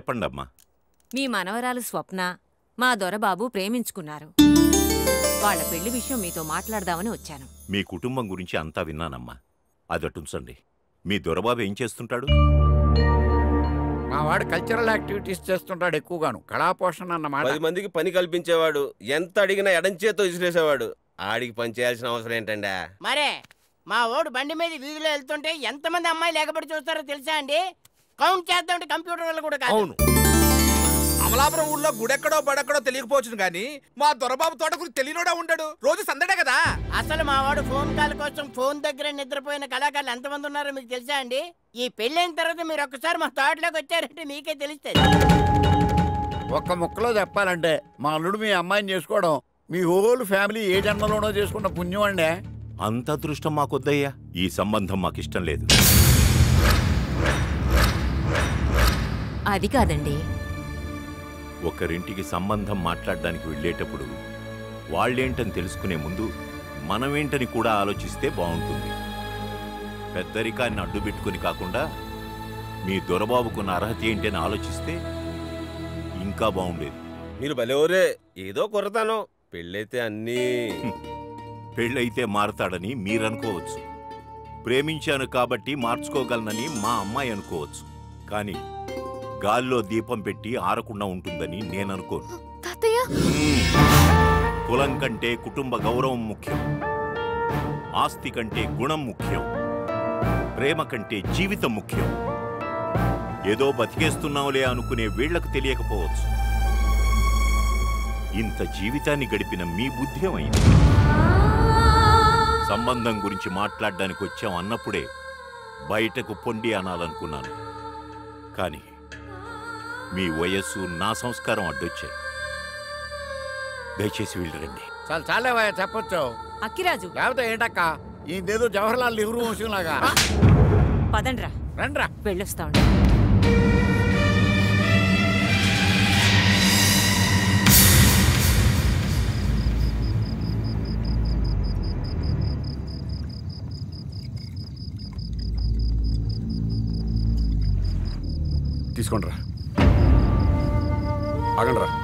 చెప్పండి అమ్మా మీ మనవరాలు స్వప్న మా దొరబాబు ప్రేమించుకున్నారు వాళ్ళ పెళ్లి విషయం మీతో మాట్లాడదామని వచ్చాను మీ కుటుంబం గురించి అంతా విన్నానమ్మా అదటుంచండి మీ దొరబాబు ఏం చేస్తుంటాడు మా వాడు కల్చరల్ యాక్టివిటీస్ చేస్తుంటాడు ఎక్కువగాను కళాపోషణ అన్నమాట పది మందికి పని కల్పించేవాడు ఎంత అడిగినా ఎడంచేతో విసిరేసేవాడు ఆడికి పని చేయాల్సిన అవసరం ఏంటండి మరే మా ఓడు బండి మీద వీధిలో వెళ్తుంటే ఎంతమంది అమ్మాయిలు ఎగబడి చూస్తారో తెలుసా అండి కౌంట్ చేద్దామంటే కంప్యూటర్ వల్ల కూడా కాదు అవును అమలాపురం ఊళ్ళో గుడెక్కడో బడెక్కడో తెలియకపోవచ్చు కానీ మా దొరబాబు తోట గురించి తెలియనోడా ఉంటాడు రోజు సందడే కదా అసలు మా వాడు ఫోన్ కాల్ కోసం ఫోన్ దగ్గర నిద్రపోయిన కళాకారులు ఎంతమంది ఉన్నారో మీకు తెలుసా అండి ఈ పెళ్ళైన తర్వాత మీరు ఒక్కసారి మా తోటలోకి వచ్చారంటే మీకే తెలుస్తుంది ఒక్క ముక్కలో చెప్పాలంటే మా అల్లుడు మీ అమ్మాయిని చేసుకోవడం మీ హోల్ ఫ్యామిలీ ఏ జన్మలోనో చేసుకున్న పుణ్యం అండి అంత అదృష్టం మాకొద్దయ్యా ఈ సంబంధం మాకిష్టం లేదు అది కాదండి ఒకరింటికి సంబంధం మాట్లాడడానికి వెళ్ళేటప్పుడు వాళ్ళేంటని తెలుసుకునే ముందు మనమేంటని కూడా ఆలోచిస్తే బాగుంటుంది పెద్దరికాన్ని అడ్డు పెట్టుకుని కాకుండా మీ దొరబాబుకున్న అర్హత ఏంటని ఆలోచిస్తే ఇంకా బాగుండేది మీరు భలేవరే ఏదో కొరతాను పెళ్ళైతే అన్నీ పెళ్ళైతే మారతాడని మీరనుకోవచ్చు ప్రేమించాను కాబట్టి మార్చుకోగలనని మా అమ్మాయి అనుకోవచ్చు కానీ గాల్లో దీపం పెట్టి ఆరకుండా ఉంటుందని నేననుకోను తాతయ్య మ్మ్. కులం కంటే కుటుంబ గౌరవం ముఖ్యం ఆస్తి కంటే గుణం ముఖ్యం ప్రేమ కంటే జీవితం ముఖ్యం ఏదో బతికేస్తున్నావులే అనుకునే వీళ్లకు తెలియకపోవచ్చు ఇంత జీవితాన్ని గడిపిన మీ బుద్ధి ఏమైంది సంబంధం గురించి మాట్లాడడానికి వచ్చాం అన్నప్పుడే బయటకు పొండి అనాలనుకున్నాను కానీ మీ వయస్సు నా సంస్కారం అడ్డొచ్చాయి దయచేసి వెళ్ళరండి చాలా చాలేవా చెప్పొచ్చు అక్కిరాజు లేకపోతే ఏంటక్క ఇదేదో జవహర్లాల్ నెహ్రూ వంశం లాగా పదండ్రా రండ్రా వెళ్ళొస్తా ఉండు తీసుకోండి రా ఆగండి రా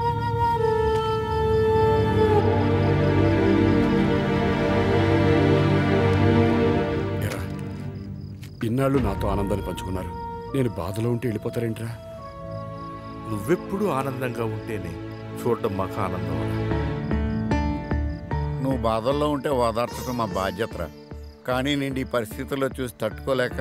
ఏరా, ఇన్నాళ్ళు నాతో ఆనందాన్ని పంచుకున్నారు నేను బాధలో ఉంటే వెళ్ళిపోతారేంట్రా నువ్వెప్పుడు ఆనందంగా ఉంటేనే చూడడం మాకు ఆనందం నువ్వు బాధల్లో ఉంటే ఓదార్చడం మా బాధ్యతరా కానీ నేను ఈ పరిస్థితుల్లో చూసి తట్టుకోలేక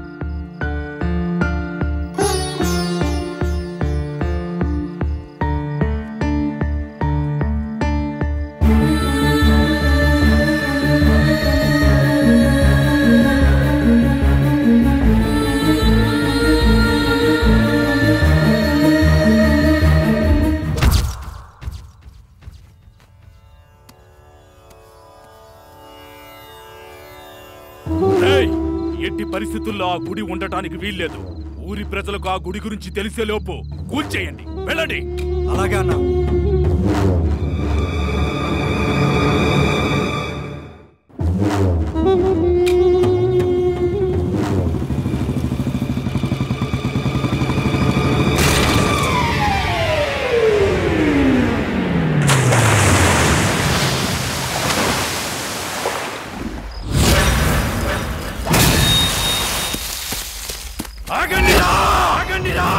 ఏయ్! ఎట్టి పరిస్థితుల్లో ఆ గుడి ఉండటానికి వీల్లేదు ఊరి ప్రజలకు ఆ గుడి గురించి తెలిసే లోపు కూల్చేయండి వెళ్ళండి అలాగే అన్నా ఆగండిరా! ఆగండిరా!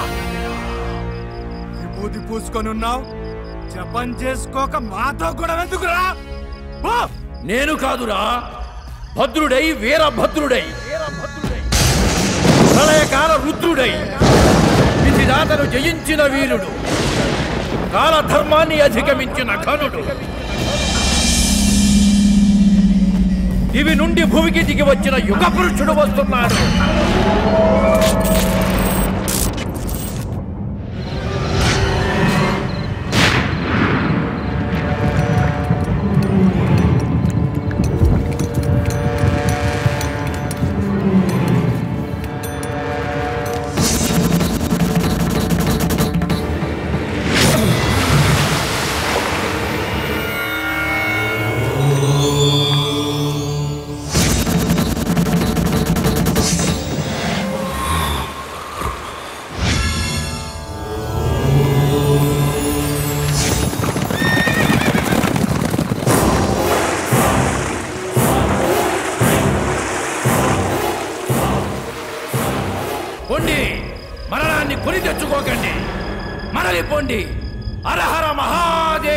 విభూతి పూసుకొని ఉన్నావు జపం చేసుకోక మాతో కూడా ఎందుకురా పో! నేను కాదురా భద్రుడై వీరభద్రుడై ప్రళయకాల రుద్రుడై విధిదాతను జయించిన వీరుడు కాలధర్మాన్ని అధిగమించిన ఘనుడు దివి నుండి భూమికి దిగి వచ్చిన యుగ పురుషుడు వస్తున్నాడు పలకండి హరహర మహాదేవ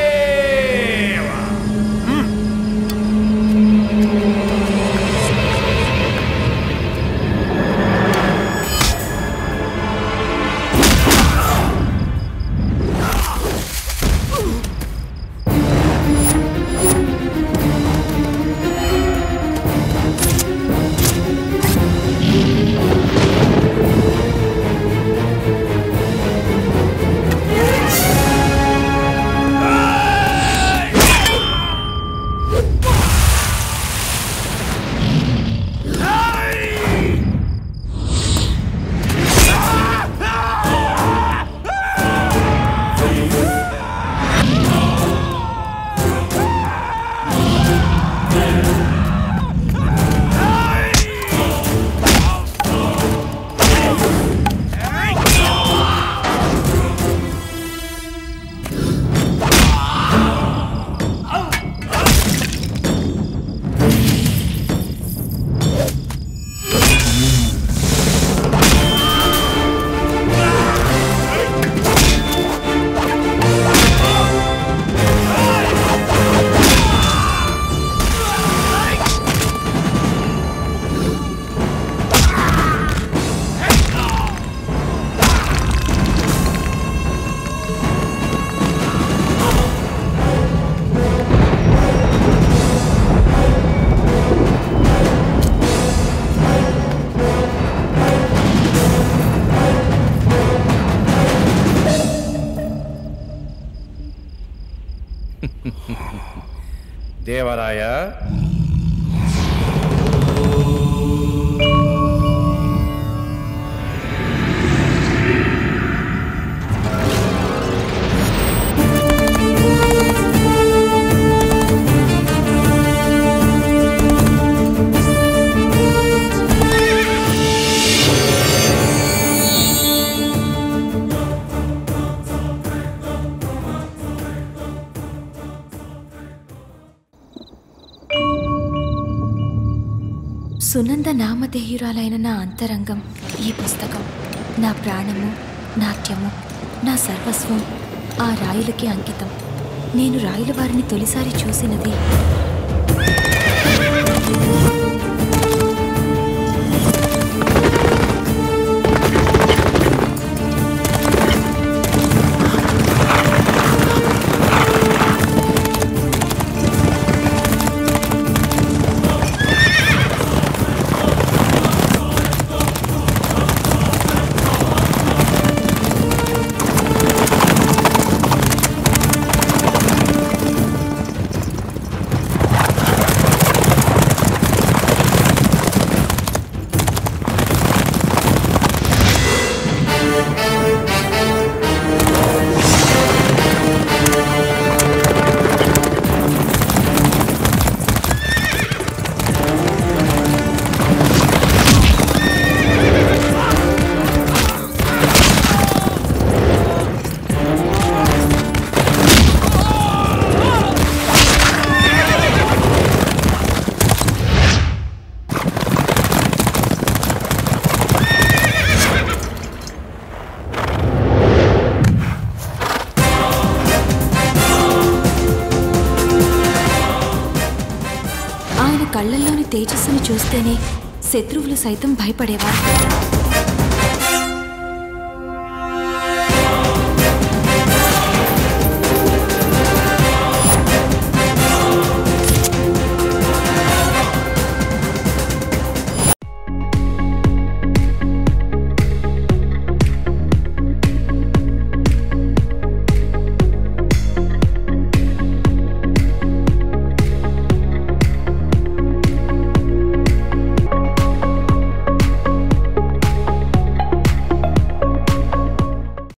దేవరాయ సునంద నామధేయురాలైన నా అంతరంగం ఈ పుస్తకం నా ప్రాణము నాట్యము నా సర్వస్వం ఆ రాయులకి అంకితం నేను రాయుల వారిని తొలిసారి చూసినది ఆయన కళ్ళల్లోని తేజస్సును చూస్తేనే శత్రువులు సైతం భయపడేవారు